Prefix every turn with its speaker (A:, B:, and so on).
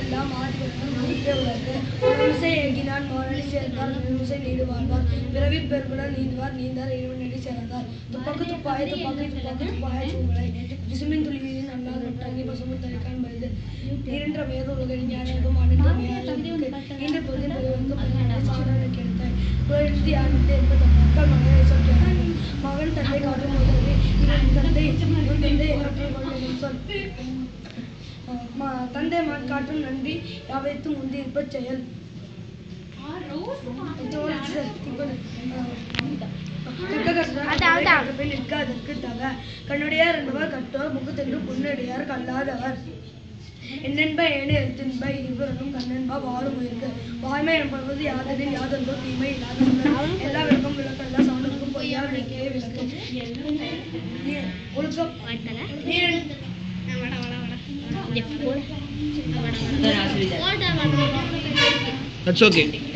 A: எல்லாம் ஆதிபகவன் முழுத்தே உலகு உணமிசை ஏகினான் மானடி சேர்ந்தார் நிலமிசை நீடு வாழ்வார் பிறவி பெருகுடன் நீந்துவார் நீந்தார் இறைவன் நடி சேர்ந்தார் துப்பாக்கு துப்பாய துப்பாக்கி துப்பாக்கு துப்பாய சூழலை விசுமின் துளிவியின் அண்ணார் நட்டாங்கி பசுமு தலிக்கான் பழுது நீரின்ற வேத உலக ஞானம் அணிந்த நீண்ட பொழுதின் பெருவந்து சிறனை கிடைத்தாய் குழந்தை ஆண்டு என்பது மக்கள் மகனை சொல்கிறார்கள் மகன் தந்தை காட்டும் போது இவன் தந்தை இவன் தந்தை எல்லாற்றையும் கொள்ளும் சொல் அஹ் ம- தந்தை மகன் காட்டும் நன்றி யாவைத்தும் முந்தி இருப்ப செயல் இதோடு சக்தி கொள். அஹ் கற்க கற்ற நிற்க அதற்கு தக கண்ணுடையார் என்பவர் கற்றோர் முகத்தென்று புண்ணுடையார் கல்லாதவர் என்னென்ப ஏனு எழுத்தின்ப இருவரும் கண்ணென்ப வாழும் உயிர்க்கு வாய்மை என்பது யாதெனில் யாதொன்றோ தீமை இல்லாத எல்லா விளக்கம் விளக்கல்ல சாணுக்கும் பொய்யா விளக்கே விளக்கம் நீ- ஒழுக்கம் நீர்
B: That's okay.